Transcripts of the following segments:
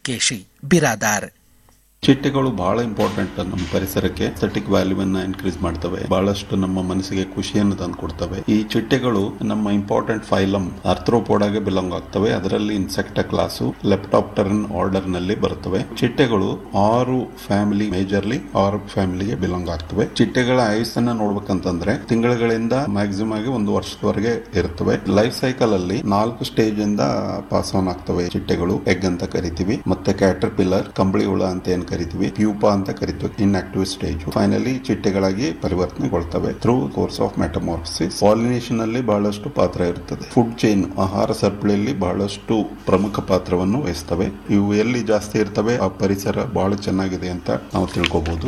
ಮಧುಲಿಂಗೇಶಿ ಬಿರಾದಾರ್ ಚಿಟ್ಟೆಗಳು ಬಹಳ ಇಂಪಾರ್ಟೆಂಟ್ ನಮ್ಮ ಪರಿಸರಕ್ಕೆ ಸೆಟಿಕ್ ವ್ಯಾಲ್ಯೂವನ್ನ ಇನ್ಕ್ರೀಸ್ ಮಾಡ್ತವೆ ಬಹಳಷ್ಟು ನಮ್ಮ ಮನಸ್ಸಿಗೆ ಖುಷಿಯನ್ನು ತಂದು ಕೊಡ್ತವೆ ಈ ಚಿಟ್ಟೆಗಳು ನಮ್ಮ ಇಂಪಾರ್ಟೆಂಟ್ ಫೈಲಮ್ ಅರ್ಥ್ರೋಪೋಡಾಗೆ ಬಿಲಾಂಗ್ ಆಗ್ತವೆ ಅದರಲ್ಲಿ ಇನ್ಸೆಕ್ಟ ಕ್ಲಾಸು ಲೆಪ್ಟಾಪ್ಟರ್ನ್ ಆರ್ಡರ್ ನಲ್ಲಿ ಬರುತ್ತವೆ ಚಿಟ್ಟೆಗಳು ಆರು ಫ್ಯಾಮಿಲಿ ಮೇಜರ್ಲಿ ಆರು ಫ್ಯಾಮಿಲಿಗೆ ಬಿಲಾಂಗ್ ಆಗ್ತವೆ ಚಿಟ್ಟೆಗಳ ಆಯುಸ್ಸನ್ನ ನೋಡ್ಬೇಕಂತಂದ್ರೆ ತಿಂಗಳುಗಳಿಂದ ಮ್ಯಾಕ್ಸಿಮಮ್ ಆಗಿ ಒಂದು ವರ್ಷದವರೆಗೆ ಇರುತ್ತವೆ ಲೈಫ್ ಸೈಕಲ್ ಅಲ್ಲಿ ನಾಲ್ಕು ಸ್ಟೇಜ್ ಇಂದ ಪಾಸ್ ಆನ್ ಆಗ್ತವೆ ಚಿಟ್ಟೆಗಳು ಎಗ್ ಅಂತ ಕರಿತೀವಿ ಮತ್ತೆ ಕ್ಯಾಟರ್ ಪಿಲ್ಲರ್ ಕಂಬಳಿ ಹುಳ ಅಂತ ಏನ್ ಕರಿತೀವಿ ಪ್ಯೂಪಾ ಅಂತ ಕರಿತೀವಿ ಇನ್ಆಕ್ಟಿವ್ ಸ್ಟೇಜ್ ಫೈನಲಿ ಚಿಟ್ಟೆಗಳಾಗಿ ಪರಿವರ್ತನೆಗೊಳ್ತವೆ through course of metamorphosis pollination ಅಲ್ಲಿ ಬಹಳಷ್ಟು ಪಾತ್ರ ಇರುತ್ತದೆ ಫುಡ್ ಚೈನ್ ಆಹಾರ ಸರಪಳಿಯಲ್ಲಿ ಬಹಳಷ್ಟು ಪ್ರಮುಖ ಪಾತ್ರವನ್ನು ವಹಿಸ್ತವೆ ಇವು ಎಲ್ಲಿ ಜಾಸ್ತಿ ಇರ್ತವೆ ಆ ಪರಿಸರ ಬಹಳ ಚೆನ್ನಾಗಿದೆ ಅಂತ ನಾವು ತಿಳ್ಕೊಬಹುದು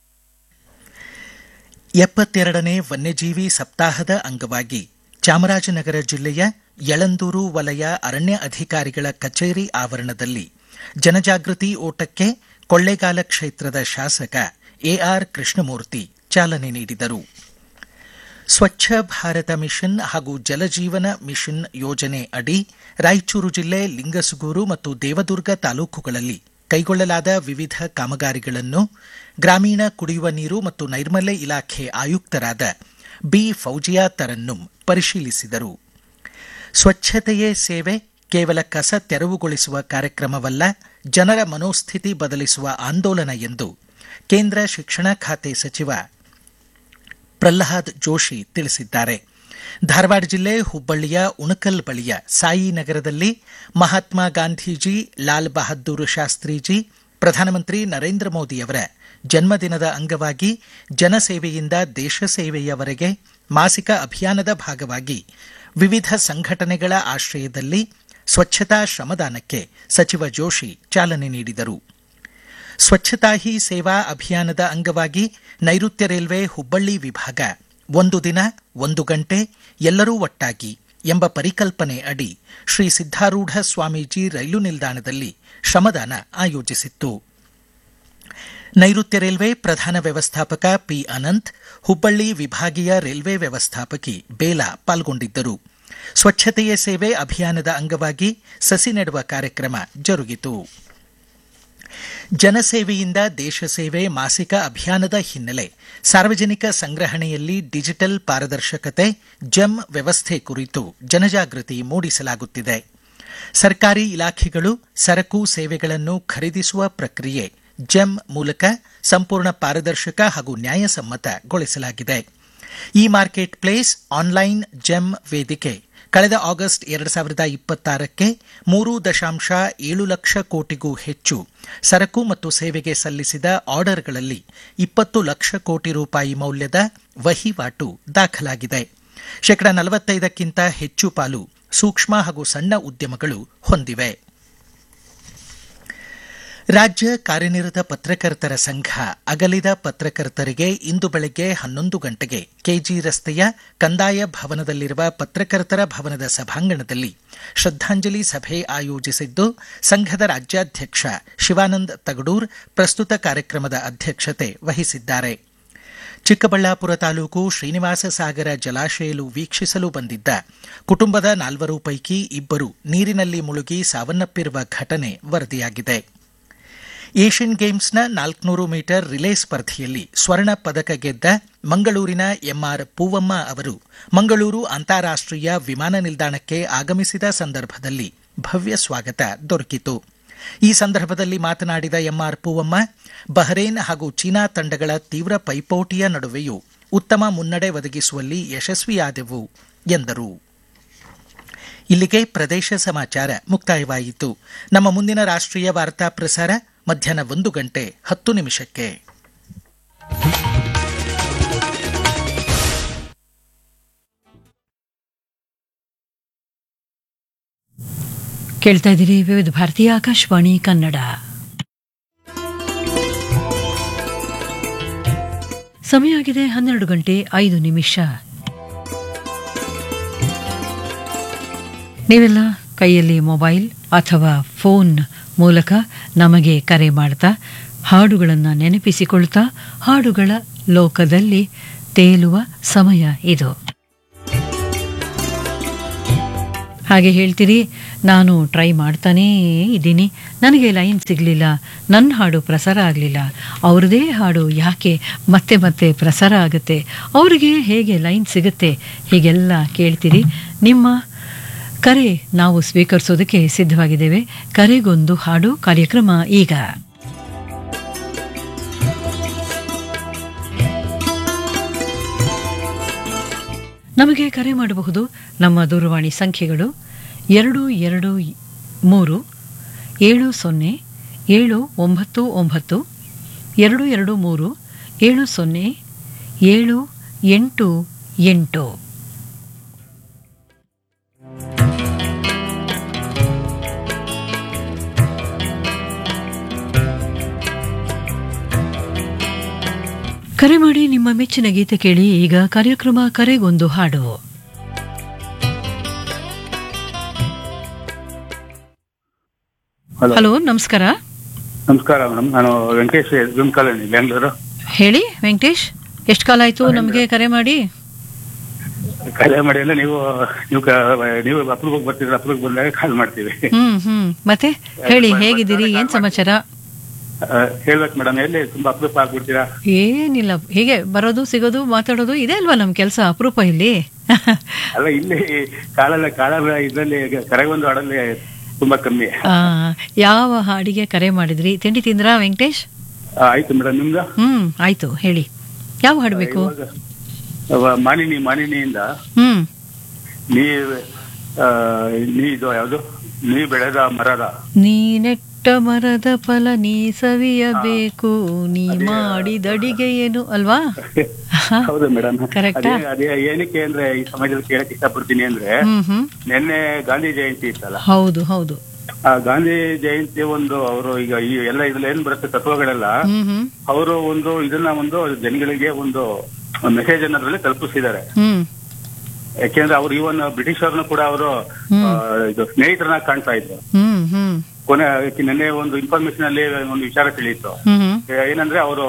ಎಪ್ಪತ್ತೆರಡನೇ ವನ್ಯಜೀವಿ ಸಪ್ತಾಹದ ಅಂಗವಾಗಿ ಚಾಮರಾಜನಗರ ಜಿಲ್ಲೆಯ ಯಳಂದೂರು ವಲಯ ಅರಣ್ಯ ಅಧಿಕಾರಿಗಳ ಕಚೇರಿ ಆವರಣದಲ್ಲಿ ಜನಜಾಗೃತಿ ಓಟಕ್ಕೆ ಕೊಳ್ಳೇಗಾಲ ಕ್ಷೇತ್ರದ ಶಾಸಕ ಎಆರ್ ಕೃಷ್ಣಮೂರ್ತಿ ಚಾಲನೆ ನೀಡಿದರು ಸ್ವಚ್ಛ ಭಾರತ ಮಿಷನ್ ಹಾಗೂ ಜಲಜೀವನ ಮಿಷನ್ ಯೋಜನೆ ಅಡಿ ರಾಯಚೂರು ಜಿಲ್ಲೆ ಲಿಂಗಸುಗೂರು ಮತ್ತು ದೇವದುರ್ಗ ತಾಲೂಕುಗಳಲ್ಲಿ ಕೈಗೊಳ್ಳಲಾದ ವಿವಿಧ ಕಾಮಗಾರಿಗಳನ್ನು ಗ್ರಾಮೀಣ ಕುಡಿಯುವ ನೀರು ಮತ್ತು ನೈರ್ಮಲ್ಯ ಇಲಾಖೆ ಆಯುಕ್ತರಾದ ಬಿ ಫೌಜಿಯಾ ತರನ್ನುಂ ಪರಿಶೀಲಿಸಿದರು ಸ್ವಚ್ಛತೆಯೇ ಸೇವೆ ಕೇವಲ ಕಸ ತೆರವುಗೊಳಿಸುವ ಕಾರ್ಯಕ್ರಮವಲ್ಲ ಜನರ ಮನೋಸ್ಥಿತಿ ಬದಲಿಸುವ ಆಂದೋಲನ ಎಂದು ಕೇಂದ್ರ ಶಿಕ್ಷಣ ಖಾತೆ ಸಚಿವ ಪ್ರಹ್ಲಾದ್ ಜೋಶಿ ತಿಳಿಸಿದ್ದಾರೆ ಧಾರವಾಡ ಜಿಲ್ಲೆ ಹುಬ್ಬಳ್ಳಿಯ ಉಣಕಲ್ ಬಳಿಯ ಸಾಯಿ ನಗರದಲ್ಲಿ ಮಹಾತ್ಮ ಗಾಂಧೀಜಿ ಲಾಲ್ ಬಹದ್ದೂರ್ ಶಾಸ್ತ್ರೀಜಿ ಪ್ರಧಾನಮಂತ್ರಿ ನರೇಂದ್ರ ಮೋದಿಯವರ ಜನ್ಮದಿನದ ಅಂಗವಾಗಿ ಜನಸೇವೆಯಿಂದ ದೇಶ ಸೇವೆಯವರೆಗೆ ಮಾಸಿಕ ಅಭಿಯಾನದ ಭಾಗವಾಗಿ ವಿವಿಧ ಸಂಘಟನೆಗಳ ಆಶ್ರಯದಲ್ಲಿ ಸ್ವಚ್ಛತಾ ಶ್ರಮದಾನಕ್ಕೆ ಸಚಿವ ಜೋಶಿ ಚಾಲನೆ ನೀಡಿದರು ಸ್ವಚ್ಛತಾ ಹಿ ಸೇವಾ ಅಭಿಯಾನದ ಅಂಗವಾಗಿ ನೈಋತ್ಯ ರೈಲ್ವೆ ಹುಬ್ಬಳ್ಳಿ ವಿಭಾಗ ಒಂದು ದಿನ ಒಂದು ಗಂಟೆ ಎಲ್ಲರೂ ಒಟ್ಟಾಗಿ ಎಂಬ ಪರಿಕಲ್ಪನೆ ಅಡಿ ಶ್ರೀ ಸಿದ್ದಾರೂಢ ಸ್ವಾಮೀಜಿ ರೈಲು ನಿಲ್ದಾಣದಲ್ಲಿ ಶ್ರಮದಾನ ಆಯೋಜಿಸಿತ್ತು ನೈಋತ್ಯ ರೈಲ್ವೆ ಪ್ರಧಾನ ವ್ಯವಸ್ಥಾಪಕ ಪಿ ಅನಂತ್ ಹುಬ್ಬಳ್ಳಿ ವಿಭಾಗೀಯ ರೈಲ್ವೆ ವ್ಯವಸ್ಥಾಪಕಿ ಬೇಲಾ ಪಾಲ್ಗೊಂಡಿದ್ದರು ಸ್ವಚ್ಛತೆಯ ಸೇವೆ ಅಭಿಯಾನದ ಅಂಗವಾಗಿ ಸಸಿ ನೆಡುವ ಕಾರ್ಯಕ್ರಮ ಜರುಗಿತು ಜನಸೇವೆಯಿಂದ ದೇಶ ಸೇವೆ ಮಾಸಿಕ ಅಭಿಯಾನದ ಹಿನ್ನೆಲೆ ಸಾರ್ವಜನಿಕ ಸಂಗ್ರಹಣೆಯಲ್ಲಿ ಡಿಜಿಟಲ್ ಪಾರದರ್ಶಕತೆ ಜಮ್ ವ್ಯವಸ್ಥೆ ಕುರಿತು ಜನಜಾಗೃತಿ ಮೂಡಿಸಲಾಗುತ್ತಿದೆ ಸರ್ಕಾರಿ ಇಲಾಖೆಗಳು ಸರಕು ಸೇವೆಗಳನ್ನು ಖರೀದಿಸುವ ಪ್ರಕ್ರಿಯೆ ಜೆಮ್ ಮೂಲಕ ಸಂಪೂರ್ಣ ಪಾರದರ್ಶಕ ಹಾಗೂ ನ್ಯಾಯಸಮ್ಮತಗೊಳಿಸಲಾಗಿದೆ e market place online GeM ವೇದಿಕೆ ಕಳೆದ ಆಗಸ್ಟ್ ಎರಡು ಸಾವಿರದ ಇಪ್ಪತ್ತಾರಕ್ಕೆ ಮೂರು ದಶಾಂಶ ಏಳು ಲಕ್ಷ ಕೋಟಿಗೂ ಹೆಚ್ಚು ಸರಕು ಮತ್ತು ಸೇವೆಗೆ ಸಲ್ಲಿಸಿದ ಆರ್ಡರ್ಗಳಲ್ಲಿ ಇಪ್ಪತ್ತು ಲಕ್ಷ ಕೋಟಿ ರೂಪಾಯಿ ಮೌಲ್ಯದ ವಹಿವಾಟು ದಾಖಲಾಗಿದೆ ಶೇಕಡ ನಲವತ್ತೈದಕ್ಕಿಂತ ಹೆಚ್ಚು ಪಾಲು ಸೂಕ್ಷ್ಮ ಹಾಗೂ ಸಣ್ಣ ಉದ್ಯಮಗಳು ಹೊಂದಿವೆ ರಾಜ್ಯ ಕಾರ್ಯನಿರತ ಪತ್ರಕರ್ತರ ಸಂಘ ಅಗಲಿದ ಪತ್ರಕರ್ತರಿಗೆ ಇಂದು ಬೆಳಗ್ಗೆ ಹನ್ನೊಂದು ಗಂಟೆಗೆ ಕೆಜಿ ರಸ್ತೆಯ ಕಂದಾಯ ಭವನದಲ್ಲಿರುವ ಪತ್ರಕರ್ತರ ಭವನದ ಸಭಾಂಗಣದಲ್ಲಿ ಶ್ರದ್ದಾಂಜಲಿ ಸಭೆ ಆಯೋಜಿಸಿದ್ದು ಸಂಘದ ರಾಜ್ಯಾಧ್ಯಕ್ಷ ಶಿವಾನಂದ್ ತಗಡೂರ್ ಪ್ರಸ್ತುತ ಕಾರ್ಯಕ್ರಮದ ಅಧ್ಯಕ್ಷತೆ ವಹಿಸಿದ್ದಾರೆ ಚಿಕ್ಕಬಳ್ಳಾಪುರ ತಾಲೂಕು ಶ್ರೀನಿವಾಸ ಸಾಗರ ಜಲಾಶಯಲು ವೀಕ್ಷಿಸಲು ಬಂದಿದ್ದ ಕುಟುಂಬದ ನಾಲ್ವರು ಪೈಕಿ ಇಬ್ಬರು ನೀರಿನಲ್ಲಿ ಮುಳುಗಿ ಸಾವನ್ನಪ್ಪಿರುವ ಘಟನೆ ವರದಿಯಾಗಿದೆ ಏಷ್ಯನ್ ಗೇಮ್ಸ್ನ ನಾಲ್ಕುನೂರು ಮೀಟರ್ ರಿಲೇ ಸ್ಪರ್ಧೆಯಲ್ಲಿ ಸ್ವರ್ಣ ಪದಕ ಗೆದ್ದ ಮಂಗಳೂರಿನ ಎಂಆರ್ ಪೂವಮ್ಮ ಅವರು ಮಂಗಳೂರು ಅಂತಾರಾಷ್ಟೀಯ ವಿಮಾನ ನಿಲ್ದಾಣಕ್ಕೆ ಆಗಮಿಸಿದ ಸಂದರ್ಭದಲ್ಲಿ ಭವ್ಯ ಸ್ವಾಗತ ದೊರಕಿತು ಈ ಸಂದರ್ಭದಲ್ಲಿ ಮಾತನಾಡಿದ ಎಂಆರ್ ಪೂವಮ್ಮ ಬಹರೇನ್ ಹಾಗೂ ಚೀನಾ ತಂಡಗಳ ತೀವ್ರ ಪೈಪೋಟಿಯ ನಡುವೆಯೂ ಉತ್ತಮ ಮುನ್ನಡೆ ಒದಗಿಸುವಲ್ಲಿ ಯಶಸ್ವಿಯಾದೆವು ಎಂದರು ಇಲ್ಲಿಗೆ ಪ್ರದೇಶ ಸಮಾಚಾರ ಮುಕ್ತಾಯವಾಯಿತು ನಮ್ಮ ಮುಂದಿನ ರಾಷ್ಟ್ರೀಯ ವಾರ್ತಾ ಪ್ರಸಾರ ಮಧ್ಯಾಹ್ನ ಒಂದು ಗಂಟೆ ಹತ್ತು ನಿಮಿಷಕ್ಕೆ ಕೇಳ್ತಾ ಇದ್ದೀರಿ ವಿವಿಧ ಭಾರತೀಯ ಆಕಾಶವಾಣಿ ಕನ್ನಡ ಸಮಯ ಆಗಿದೆ ಹನ್ನೆರಡು ಗಂಟೆ ಐದು ನಿಮಿಷ ನೀವೆಲ್ಲ ಕೈಯಲ್ಲಿ ಮೊಬೈಲ್ ಅಥವಾ ಫೋನ್ ಮೂಲಕ ನಮಗೆ ಕರೆ ಮಾಡ್ತಾ ಹಾಡುಗಳನ್ನು ನೆನಪಿಸಿಕೊಳ್ತಾ ಹಾಡುಗಳ ಲೋಕದಲ್ಲಿ ತೇಲುವ ಸಮಯ ಇದು ಹಾಗೆ ಹೇಳ್ತೀರಿ ನಾನು ಟ್ರೈ ಮಾಡ್ತಾನೇ ಇದ್ದೀನಿ ನನಗೆ ಲೈನ್ ಸಿಗಲಿಲ್ಲ ನನ್ನ ಹಾಡು ಪ್ರಸಾರ ಆಗಲಿಲ್ಲ ಅವ್ರದ್ದೇ ಹಾಡು ಯಾಕೆ ಮತ್ತೆ ಮತ್ತೆ ಪ್ರಸಾರ ಆಗುತ್ತೆ ಅವರಿಗೆ ಹೇಗೆ ಲೈನ್ ಸಿಗುತ್ತೆ ಹೀಗೆಲ್ಲ ಕೇಳ್ತೀರಿ ನಿಮ್ಮ ಕರೆ ನಾವು ಸ್ವೀಕರಿಸೋದಕ್ಕೆ ಸಿದ್ಧವಾಗಿದ್ದೇವೆ ಕರೆಗೊಂದು ಹಾಡು ಕಾರ್ಯಕ್ರಮ ಈಗ ನಮಗೆ ಕರೆ ಮಾಡಬಹುದು ನಮ್ಮ ದೂರವಾಣಿ ಸಂಖ್ಯೆಗಳು ಎರಡು ಎರಡು ಮೂರು ಏಳು ಸೊನ್ನೆ ಏಳು ಒಂಬತ್ತು ಒಂಬತ್ತು ಎರಡು ಎರಡು ಮೂರು ಏಳು ಸೊನ್ನೆ ಏಳು ಎಂಟು ಎಂಟು ಕರೆ ಮಾಡಿ ನಿಮ್ಮ ಮೆಚ್ಚಿನ ಗೀತೆ ಕೇಳಿ ಈಗ ಕಾರ್ಯಕ್ರಮ ಕರೆಗೊಂದು ಹಾಡು ಹಲೋ ಹಲೋ ನಮಸ್ಕಾರ ನಮಸ್ಕಾರ ಮೇಡಮ್ ನಾನು ವೆಂಕಟೇಶ್ ಎಸ್ ಕಾಲೋನಿ ಬೆಂಗಳೂರು ಹೇಳಿ ವೆಂಕಟೇಶ್ ಎಷ್ಟು ಕಾಲ ಆಯ್ತು ನಮಗೆ ಕರೆ ಮಾಡಿ ಕಲೆ ಮಾಡಿ ಅಂದ್ರೆ ನೀವು ನೀವು ಕ- ನೀವು ಅಪ್ರೂಪಕ್ಕೆ ಬರ್ತಿದ್ರೆ ಅಪ್ರೂಪಕ್ಕೆ ಬಂದಾಗ ಕಾಲ್ ಮಾಡ್ತೀವಿ ಹ್ಮ್ ಹ್ಮ್ ಮತ್ತೆ ಹೇಳಿ ಹೇಗಿದ್ದೀರಿ ಏನ್ ಸಮಾಚಾರ ಆ, ಹೇಳ್ಬೇಕು ಮೇಡಮ್ ಎಲ್ಲಿ ತುಂಬಾ ಅಪ್ರೂಪ ಆಗ್ಬಿಡ್ತೀರಾ ಏನಿಲ್ಲ ಹೀಗೆ ಬರೋದು ಸಿಗೋದು ಮಾತಾಡೋದು ಇದೆ ಅಲ್ವಾ ನಮ್ ಕೆಲಸ ಅಪರೂಪ ಇಲ್ಲಿ ಅಲ್ಲ ಇಲ್ಲಿ ಕಾಲಲ್ಲ ಕಾಲಲ್ಲ ಇದ್ರಲ್ಲಿ ಕರೆಗೊಂದು ಹಾಡಲ್ಲಿ ತುಂಬಾ ಕಮ್ಮಿ ಆ, ಯಾವ ಹಾಡಿಗೆ ಕರೆ ಮಾಡಿದ್ರಿ ತಿಂಡಿ ತಿಂದ್ರಾ ವೆಂಕಟೇಶ್ ಆ, ಆಯ್ತು ಮೇಡಮ್ ನಿಮ್ದು ಹ್ಮ್ ಆಯ್ತು ಹೇಳಿ ಯಾವ ಹಾಡ್ಬೇಕು ಇವಾಗ ಅವ ಮಾನಿನಿ ಮಾನಿನಿಯಿಂದ ಹ್ಮ್ ನೀ ಆ, ನೀ ಇದು ಯಾವುದು ನೀ ಬೆಳೆದ ಮರದ ನೀ ನೆಟ್ಟ ಮರದ ಫಲ ನೀ ಸವಿಯಬೇಕು ನೀ ಮಾಡಿದ ಅಡಿಗೆ ಏನು ಅಲ್ವಾ ಹೌದು ಮೇಡಮ್ Correct ಆ? ಅದೇ ಅದೇ ಏನಕ್ಕೆ ಅಂದ್ರೆ ಈ ಸಮಾಜದಲ್ಲಿ ಕೇಳಕ್ ಇಷ್ಟಪಡ್ತೀನಿ ಅಂದ್ರೆ ಹ್ಮ್ ಹ್ಮ್ ನಿನ್ನೆ ಗಾಂಧಿ ಜಯಂತಿ ಇತ್ತಲ್ಲ ಹೌದು ಹೌದು ಆ ಗಾಂಧಿ ಜಯಂತಿ ಒಂದು ಅವರು ಈಗ ಈ ಎಲ್ಲ ಇದ್ರಲ್ಲಿ ಏನ್ ಬರುತ್ತೆ ತತ್ವಗಳೆಲ್ಲ ಹ್ಮ್ ಹ್ಮ್ ಅವರು ಒಂದು ಇದನ್ನ ಒಂದು ಜನಗಳಿಗೆ ಒಂದು ಮೆಸೇಜ್ ಅನ್ನೋದ್ರಲ್ಲಿ ತಲುಪಿಸಿದ್ದಾರೆ ಹ್ಮ್ ಯಾಕೆಂದ್ರೆ ಅವ್ರು ಇವನ್ ಬ್ರಿಟಿಷರ್ನು ಕೂಡ ಅವರು ಇದು ಸ್ನೇಹಿತರನ್ನ ಕಾಣ್ತಾ ಇದ್ರು ಹ್ಮ್ ಹ್ಮ್ ಕೊನೆ ನಿನ್ನೆ ಒಂದು ಇನ್ಫಾರ್ಮೇಶನ್ ಅಲ್ಲಿ ಒಂದು ವಿಚಾರ ತಿಳಿಯಿತು ಹ್ಮ್ ಹ್ಮ್ ಏನಂದ್ರೆ ಅವರು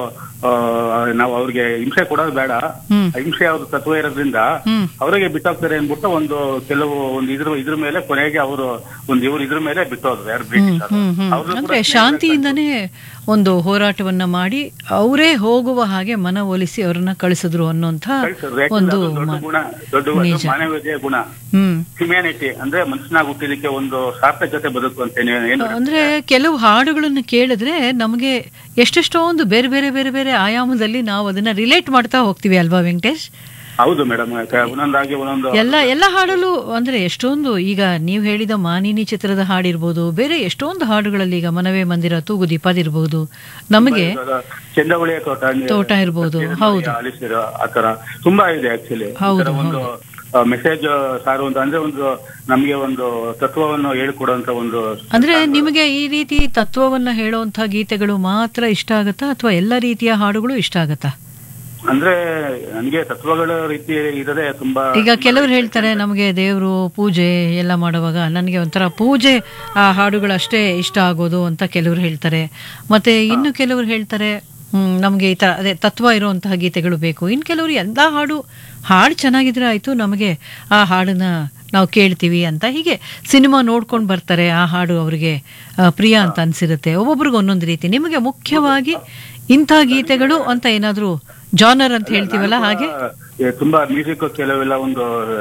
ನಾವು ಅವ್ರಿಗೆ ಹಿಂಸೆ ಕೊಡೋದು ಬೇಡ ಹ್ಮ್. ಹಿಂಸೆ ಅವ್ರ ತತ್ವ ಇರೋದ್ರಿಂದ ಹ್ಮ್. ಅವರಿಗೆ ಬಿಟ್ಟೋಗ್ತಾರೆ ಅನ್ಬಿಟ್ಟು ಒಂದು ಕೆಲವು ಒಂದು ಇದ್ರ ಇದ್ರ ಮೇಲೆ ಕೊನೆಗೆ ಅವರು ಒಂದು ಇವ್ರು ಇದ್ರ ಮೇಲೆ ಬಿಟ್ಟೋದ್ರು ಯಾರು ಬ್ರಿಟಿಷ್ ಹ್ಮ್ ಹ್ಮ್ ಅಂದ್ರೆ ಶಾಂತಿಯಿಂದನೇ ಒಂದು ಹೋರಾಟವನ್ನ ಮಾಡಿ ಅವರೇ ಹೋಗುವ ಹಾಗೆ ಮನವೊಲಿಸಿ ಅವರನ್ನ ಕಳಿಸಿದ್ರು ಅನ್ನೋಂಥ ಒಂದು ದೊಡ್ಡ ಮಾ- ಗುಣ ದೊಡ್ಡ ಒಂದು ನಿಜ. ಮಾನವೀಯತೆಯ ಗುಣ ಹ್ಮ್ ಹ್ಯುಮ್ಯಾನಿಟಿ ಅಂದ್ರೆ ಮನುಷ್ಯನಾಗಿ ಹುಟ್ಟಿದಕ್ಕೆ ಒಂದು ಸಾರ್ಥಕತೆ ಬದುಕು ಅಂತ ಏನ್- ಏನು ಅಂದ್ರೆ ಕೆಲವು ಹಾಡುಗಳನ್ನು ಕೇಳಿದ್ರೆ ನಮಗೆ ಎಷ್ಟೆಷ್ಟೊಂದು ಬೇರೆ ಬೇರೆ ಬೇರೆ ಬೇರೆ ಆಯಾಮದಲ್ಲಿ ನಾವು ಅದನ್ನ ರಿಲೇಟ್ ಮಾಡ್ತಾ ಹೋಗ್ತೀವಿ ಅಲ್ವಾ ವೆಂಕಟೇಶ್ ಹೌದು ಮೇಡಮ್ ಒಂದೊಂದಾಗಿ ಒಂದೊಂದು ಎಲ್ಲ ಎಲ್ಲ ಹಾಡಲು ಅಂದ್ರೆ ಎಷ್ಟೊಂದು ಈಗ ನೀವು ಹೇಳಿದ ಮಾನಿನಿ ಚಿತ್ರದ ಹಾಡಿರ್ಬೋದು ಬೇರೆ ಎಷ್ಟೊಂದು ಹಾಡುಗಳಲ್ಲಿ ಈಗ ಮನವೇ ಮಂದಿರ ತೂಗುದೀಪ ಅದಿರ್ಬೋದು ನಮಗೆ ಚಂದವಳಿಯ ತೋಟ ತೋಟ ಇರ್ಬೋದು, ಹೌದು. ಆಲಿಸಿರೋ ಆತರ ತುಂಬಾ ಇದೆ ಆಕ್ಚುಲಿ ಹೌದು, ಒಂದು ಮೆಸೇಜ್ ಸಾರುವಂತ ಅಂದ್ರೆ ಒಂದು ನಮ್ಗೆ ಒಂದು ತತ್ವವನ್ನು ಹೇಳ್ಕೊಡುವಂತ ಒಂದು ಅಂದ್ರೆ ನಿಮಗೆ ಈ ರೀತಿ ತತ್ವವನ್ನ ಹೇಳುವಂತ ಗೀತೆಗಳು ಮಾತ್ರ ಇಷ್ಟ ಆಗತ್ತಾ ಅಥವಾ ಎಲ್ಲ ರೀತಿಯ ಹಾಡುಗಳು ಇಷ್ಟ ಆಗತ್ತಾ ಅಂದ್ರೆ ನನ್ಗೆ ತತ್ವಗಳ ರೀತಿ ಇರದೆ ತುಂಬಾ ಈಗ ಕೆಲವರು ಹೇಳ್ತಾರೆ ನಮಗೆ ದೇವರು ಪೂಜೆ ಎಲ್ಲ ಮಾಡುವಾಗ ನನಗೆ ಒಂಥರ ಪೂಜೆ ಆ ಹಾಡುಗಳು ಅಷ್ಟೇ ಇಷ್ಟ ಆಗೋದು ಅಂತ ಕೆಲವರು ಹೇಳ್ತಾರೆ ಮತ್ತೆ ಇನ್ನು ಕೆಲವರು ಹೇಳ್ತಾರೆ ಹ್ಮ್, ನಮಗೆ ಈ ತರ ಅದೇ ತತ್ವ ಇರುವಂತಹ ಗೀತೆಗಳು ಬೇಕು ಇನ್ನು ಕೆಲವರು ಎಲ್ಲ ಹಾಡು ಹಾಡು ಚೆನ್ನಾಗಿದ್ರೆ ಆಯ್ತು ನಮಗೆ ಆ ಹಾಡನ್ನ ನಾವು ಕೇಳ್ತೀವಿ ಅಂತ ಹೀಗೆ ಸಿನಿಮಾ ನೋಡ್ಕೊಂಡು ಬರ್ತಾರೆ ಆ ಹಾಡು ಅವರಿಗೆ ಪ್ರಿಯ ಅಂತ ಅನ್ಸಿರುತ್ತೆ ಒಬ್ಬೊಬ್ರಿಗೆ ಒಂದೊಂದು ರೀತಿ ನಿಮಗೆ ಮುಖ್ಯವಾಗಿ ಇಂಥ ಗೀತೆಗಳು ಅಂತ ಏನಾದರೂ ಜಾನರ್ ಅಂತ ಹೇಳ್ತೀವಲ್ಲ ಹಾಗೆ ಏ, ತುಂಬಾ ಮ್ಯೂಸಿಕ್ ಕೆಲವೆಲ್ಲ ಒಂದು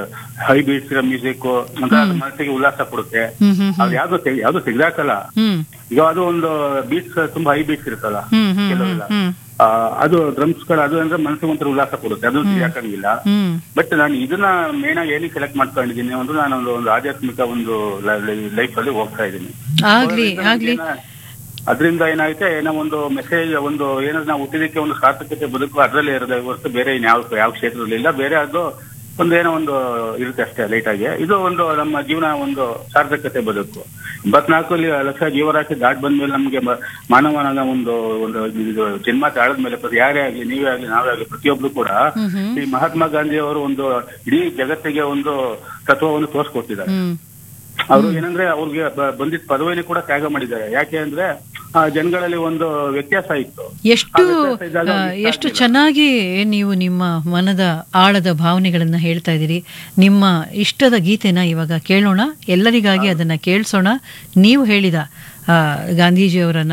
ಹೈ ಬೀಟ್ಸ್ ಇರೋ ಮ್ಯೂಸಿಕ್ ಮನಸ್ಸಿಗೆ ಉಲ್ಲಾಸ ಕೊಡುತ್ತೆ ಹ್ಮ್ ಹ್ಮ್ ಅದು ಯಾವ್ದು ತೆಗ್- ಯಾವ್ದು ತೆಗ್ದಾಕಲ್ಲ ಹ್ಮ್ ಈಗ ಅದು ಒಂದು ಬೀಟ್ಸ್ ತುಂಬಾ ಹೈ ಬೀಟ್ಸ್ ಇರುತ್ತಲ್ಲ ಹ್ಮ್ ಹ್ಮ್ ಹ್ಮ್ ಕೆಲವೆಲ್ಲ ಹ್ಮ್ ಆ, ಅದು ಡ್ರಮ್ಸ್ ಗಳು ಅದು ಅಂದ್ರೆ ಮನಸ್ಸಿಗೆ ಒಂಥರ ಉಲ್ಲಾಸ ಕೊಡುತ್ತೆ ಅದು ಯಾಕಂಗಿಲ್ಲ ಹ್ಮ್ ಬಟ್ ನಾನು ಇದನ್ನ ಮೇನ್ ಆಗಿ ಏನಕ್ಕೆ ಸೆಲೆಕ್ಟ್ ಮಾಡ್ಕೊಂಡಿದ್ದೀನಿ ಅಂದ್ರೆ ನಾನು ಒಂದು ಒಂದು ಆಧ್ಯಾತ್ಮಿಕ ಒಂದು ಲೈಫ್ ಅಲ್ಲಿ ಹೋಗ್ತಾ ಇದ್ದೀನಿ ಆಗ್ಲಿ ಆಗ್ಲಿ ಅದರಿಂದ ಏನಾಗುತ್ತೆ ಏನೋ ಒಂದು ಮೆಸೇಜ್ ಒಂದು ಏನಾದ್ರು ನಾವು ಹುಟ್ಟಿದಕ್ಕೆ ಒಂದು ಸಾರ್ಥಕತೆ ಬದುಕು ಅದರಲ್ಲಿ ಇರೋದೇ ಹೊರತು ಬೇರೆ ಇನ್ ಯಾವ ಯಾವ ಕ್ಷೇತ್ರದಲ್ಲಿ ಇಲ್ಲ ಬೇರೆ ಅದು ಒಂದು ಏನೋ ಒಂದು ಇರುತ್ತೆ ಅಷ್ಟೇ ಲೈಟ್ ಆಗಿ ಇದು ಒಂದು ನಮ್ಮ ಜೀವನ ಒಂದು ಸಾರ್ಥಕತೆ ಬದುಕು ಇಪ್ಪತ್ನಾಲ್ಕು ಲಕ್ಷ ಜೀವರಾಶಿ ದಾಟ್ ಬಂದ್ಮೇಲೆ ನಮ್ಗೆ ಮ- ಮಾನವನ ಒಂದು ಒಂದು ಇದು ಜನ್ಮ ತಾಳದ್ಮೇಲೆ ಪ್ರತಿ ಯಾರೇ ಆಗ್ಲಿ ನೀವೇ ಆಗ್ಲಿ ನಾವೇ ಆಗ್ಲಿ ಪ್ರತಿಯೊಬ್ರು ಕೂಡ ಹ್ಮ್ ಹ್ಮ್ ಈ ಮಹಾತ್ಮ ಗಾಂಧಿ ಅವರು ಒಂದು ಇಡೀ ಜಗತ್ತಿಗೆ ಒಂದು ತತ್ವವನ್ನು ತೋರಿಸ್ಕೊಟ್ಟಿದ್ದಾರೆ ಹ್ಮ್ ಅವರು ಏನಂದ್ರೆ ಅವ್ರಿಗೆ ಬ- ಬಂದಿದ್ದ ಪದವಿನ ಕೂಡ ತ್ಯಾಗ ಮಾಡಿದ್ದಾರೆ ಯಾಕೆ ಅಂದ್ರೆ ಆ, ಜನಗಳಲ್ಲಿ ಒಂದು ವ್ಯತ್ಯಾಸ ಇತ್ತು ಎಷ್ಟು ಆ ವ್ಯತ್ಯಾಸ ಇದ್ದಾಗ ಆ, ಅವ್ರಿಗೆ ಇಷ್ಟ ಎಷ್ಟು ಆಗ್ಲಿಲ್ಲ. ಚೆನ್ನಾಗಿ ನೀವು ನಿಮ್ಮ ಮನದ ಆಳದ ಭಾವನೆಗಳನ್ನ ಹೇಳ್ತಾ ಇದ್ದೀರಿ ನಿಮ್ಮ ಇಷ್ಟದ ಗೀತೆನ ಇವಾಗ ಕೇಳೋಣ ಎಲ್ಲರಿಗಾಗಿ ಅದನ್ನ ಕೇಳಿಸೋಣ ನೀವು ಹೇಳಿದ ಆ, ಗಾಂಧೀಜಿಯವರನ್ನ